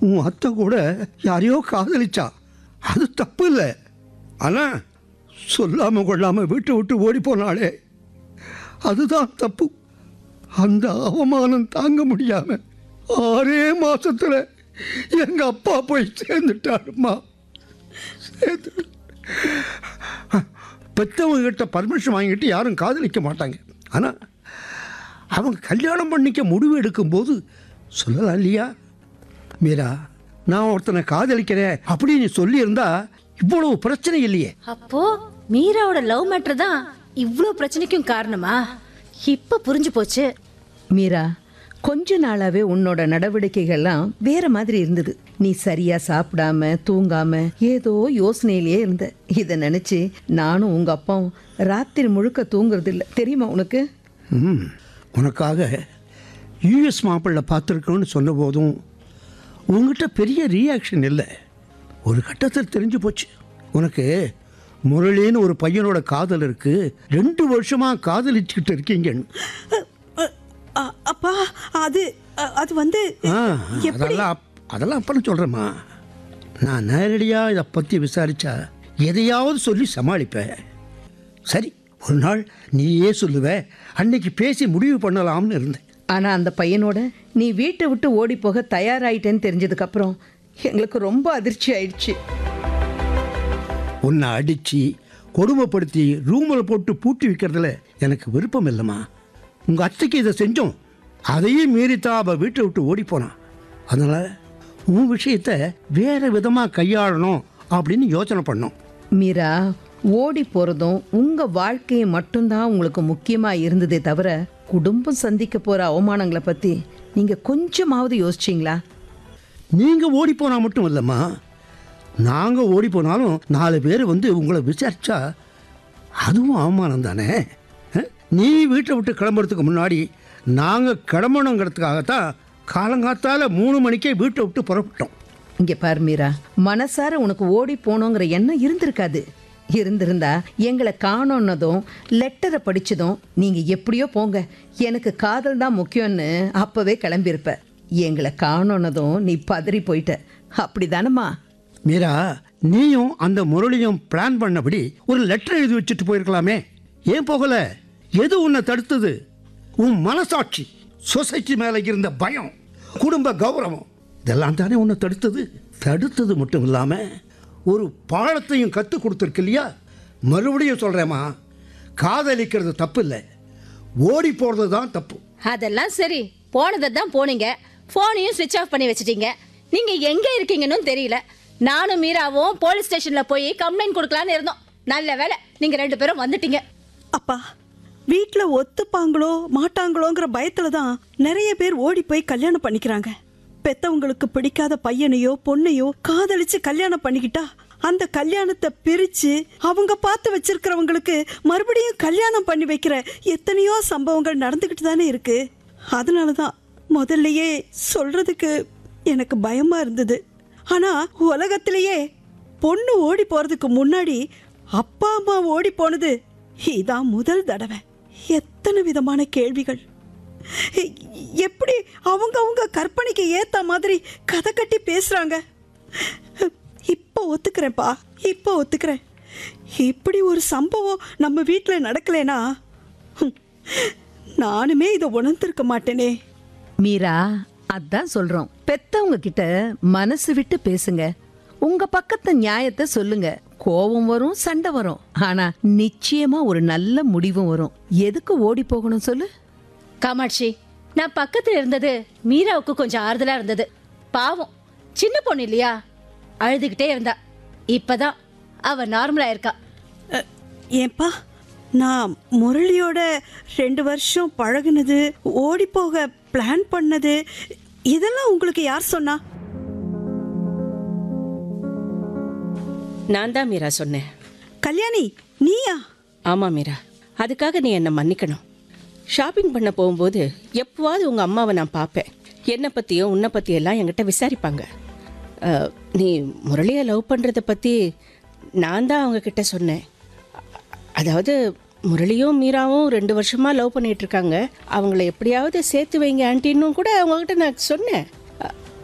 உன் அத்தை கூட யாரையோ காதலிச்சா அது தப்பு இல்லை ஆனால் சொல்லாமல் கொள்ளாமல் வீட்டை விட்டு ஓடி போனாலே அதுதான் தப்பு அந்த அவமானம் தாங்க முடியாம ஆறே மாசத்துல எங்க அப்பா போய் சேர்ந்துட்டாருமா சேர்ந்து பெற்றவங்க கிட்ட பர்மிஷன் வாங்கிட்டு யாரும் காதலிக்க மாட்டாங்க ஆனால் அவங்க கல்யாணம் பண்ணிக்க முடிவு எடுக்கும்போது சொல்லலாம் இல்லையா மீரா நான் ஒருத்தனை காதலிக்கிறேன் அப்படின்னு சொல்லியிருந்தா இவ்வளவு பிரச்சனை இல்லையே அப்போ மீராவோட லவ் மேட்டர் தான் இவ்ளோ பிரச்சனைக்கும் காரணமா இப்ப புரிஞ்சு போச்சு மீரா கொஞ்ச நாளாவே உன்னோட நடவடிக்கைகள்லாம் வேற மாதிரி இருந்தது நீ சரியா சாப்பிடாம தூங்காம ஏதோ யோசனையிலேயே இருந்த இதை நினைச்சு நானும் உங்க அப்பாவும் ராத்திரி முழுக்க தூங்குறது இல்ல தெரியுமா உனக்கு ம் உனக்காக யூஎஸ் மாப்பிள்ளை பார்த்துருக்கோன்னு சொன்ன போதும் உங்ககிட்ட பெரிய ரியாக்ஷன் இல்லை ஒரு கட்டத்தில் தெரிஞ்சு போச்சு உனக்கு முரளின்னு ஒரு பையனோட காதல் இருக்கு ரெண்டு வருஷமா காதலிச்சுக்கிட்டு இருக்கீங்கன்னு அ- அ- அப்பா அது அ- அது வந்து ஆ எப்படி அதெல்லாம் அப்- அதெல்லாம் அப்புறம் சொல்கிறேம்மா நான் நேரடியாக இதை பற்றி விசாரிச்சா எதையாவது சொல்லி சமாளிப்பேன் சரி ஒரு நாள் நீயே சொல்லுவ அன்னைக்கு பேசி முடிவு பண்ணலாம்னு இருந்தேன் ஆனா அந்த பையனோட நீ வீட்டை விட்டு ஓடி போக தயாராயிட்டேன்னு தெரிஞ்சதுக்கு அப்புறம் எங்களுக்கு ரொம்ப அதிர்ச்சி ஆயிடுச்சு உன்னை அடித்து கொடுமைப்படுத்தி ரூமில் போட்டு பூட்டி வைக்கிறதுல எனக்கு விருப்பம் இல்லைம்மா உங்கள் அத்தைக்கு இதை செஞ்சோம் அதையும் மீறித்தான் அவள் வீட்டை விட்டு ஓடி போனான் அதனால் உன் விஷயத்தை வேறு விதமாக கையாளணும் அப்படின்னு யோசனை பண்ணோம் மீரா ஓடி போறதும் உங்க வாழ்க்கையை மட்டும்தான் உங்களுக்கு முக்கியமா இருந்ததே தவிர குடும்பம் சந்திக்க போற அவமானங்களை பத்தி நீங்க கொஞ்சமாவது யோசிச்சீங்களா நீங்கள் ஓடி போனால் மட்டும் இல்லைம்மா நாங்கள் ஓடி போனாலும் நாலு பேர் வந்து உங்களை விசாரிச்சா அதுவும் அவமானம் தானே அஹ்? நீ வீட்டை விட்டு கிளம்புறதுக்கு முன்னாடி நாங்கள் கிளம்பணுங்கிறதுக்காகத்தான் காலங்காத்தால மூணு மணிக்கே வீட்டை விட்டு புறப்பட்டோம் இங்க பாரு மீரா மனசார உனக்கு ஓடி போகணுங்கிற எண்ணம் இருந்திருக்காது இருந்திருந்தா எங்களை காணோன்னதும் லெட்டரை படிச்சதும் நீங்க எப்படியோ போங்க எனக்கு காதல் தான் முக்கியம்னு அப்பவே கிளம்பியிருப்ப எங்களை காணோன்னதும் நீ பதறி போயிட்ட அப்படிதானம்மா மீரா நீயும் அந்த முரளியும் பிளான் பண்ணபடி ஒரு லெட்டர் எழுதி வச்சுட்டு போயிருக்கலாமே ஏன் போகல எது உன்னை தடுத்தது உன் மனசாட்சி சொசைட்டி மேலே இருந்த பயம் குடும்ப கௌரவம் இதெல்லாம் தானே உன்னை தடுத்தது தடுத்தது மட்டும் இல்லாமல் ஒரு பாடத்தையும் கற்றுக் கொடுத்துருக்கு இல்லையா மறுபடியும் சொல்கிறேம்மா காதலிக்கிறது தப்பு இல்லை ஓடி போகிறது தான் தப்பு அதெல்லாம் சரி போனதை தான் போனீங்க போனையும் சுவிட்ச் ஆஃப் பண்ணி வச்சிட்டீங்க நீங்க எங்க இருக்கீங்கன்னு தெரியல நானும் மீராவும் போலீஸ் ஸ்டேஷன்ல போய் கம்ப்ளைண்ட் கொடுக்கலான்னு இருந்தோம் நல்ல வேலை நீங்க ரெண்டு பேரும் வந்துட்டீங்க அப்பா வீட்ல ஒத்துப்பாங்களோ மாட்டாங்களோங்கிற பயத்துல தான் நிறைய பேர் ஓடி போய் கல்யாணம் பண்ணிக்கிறாங்க பெத்தவங்களுக்கு பிடிக்காத பையனையோ பொண்ணையோ காதலிச்சு கல்யாணம் பண்ணிக்கிட்டா அந்த கல்யாணத்தை பிரிச்சு அவங்க பார்த்து வச்சிருக்கிறவங்களுக்கு மறுபடியும் கல்யாணம் பண்ணி வைக்கிற எத்தனையோ சம்பவங்கள் நடந்துக்கிட்டு தானே இருக்கு அதனால தான் முதல்லயே சொல்றதுக்கு எனக்கு பயமா இருந்தது ஆனா உலகத்திலேயே பொண்ணு ஓடி போறதுக்கு முன்னாடி அப்பா அம்மா ஓடி போனது இதான் முதல் தடவை எத்தனை விதமான கேள்விகள் எ- எப்படி அவங்க அவங்க கற்பனைக்கு ஏத்த மாதிரி கதை கட்டி பேசுறாங்க இப்போ ஒத்துக்கிறேன்ப்பா இப்போ ஒத்துக்கிறேன் இப்படி ஒரு சம்பவம் நம்ம வீட்டில் நடக்கலைனா ஹம், நானுமே இதை உணர்ந்திருக்க மாட்டேனே மீரா அதான் சொல்றோம் பெத்தவங்க கிட்ட மனசு விட்டு பேசுங்க உங்க பக்கத்து நியாயத்தை சொல்லுங்க கோபம் வரும் சண்டை வரும் ஆனா நிச்சயமா ஒரு நல்ல முடிவும் வரும் எதுக்கு ஓடி போகணும் சொல்லு காமாட்சி நான் பக்கத்துல இருந்தது மீராவுக்கு கொஞ்சம் ஆறுதலா இருந்தது பாவம் சின்ன பொண்ணு இல்லையா அழுதுகிட்டே இருந்தா இப்பதான் அவ நார்மலா இருக்கா அ, ஏன்பா நான் முரளியோட ரெண்டு வருஷம் பழகுனது ஓடி போக பிளான் பண்ணது இதெல்லாம் உங்களுக்கு யார் சொன்னா நான் தான் மீரா சொன்னேன் கல்யாணி நீயா ஆமாம் மீரா அதுக்காக நீ என்னை மன்னிக்கணும் ஷாப்பிங் பண்ண போகும்போது எப்போவாவது உங்கள் அம்மாவை நான் பார்ப்பேன் என்னை பற்றியும் உன்னை பற்றி எல்லாம் என்கிட்ட விசாரிப்பாங்க அஹ், நீ முரளியை லவ் பண்ணுறத பற்றி நான் தான் அவங்க கிட்ட சொன்னேன் அதாவது முரளியும் மீராவும் ரெண்டு வருஷமாக லவ் பண்ணிட்டு இருக்காங்க அவங்கள எப்படியாவது சேர்த்து வைங்க ஆன்ட்டின்னு கூட அவங்கக்கிட்ட நான் சொன்னேன் அ-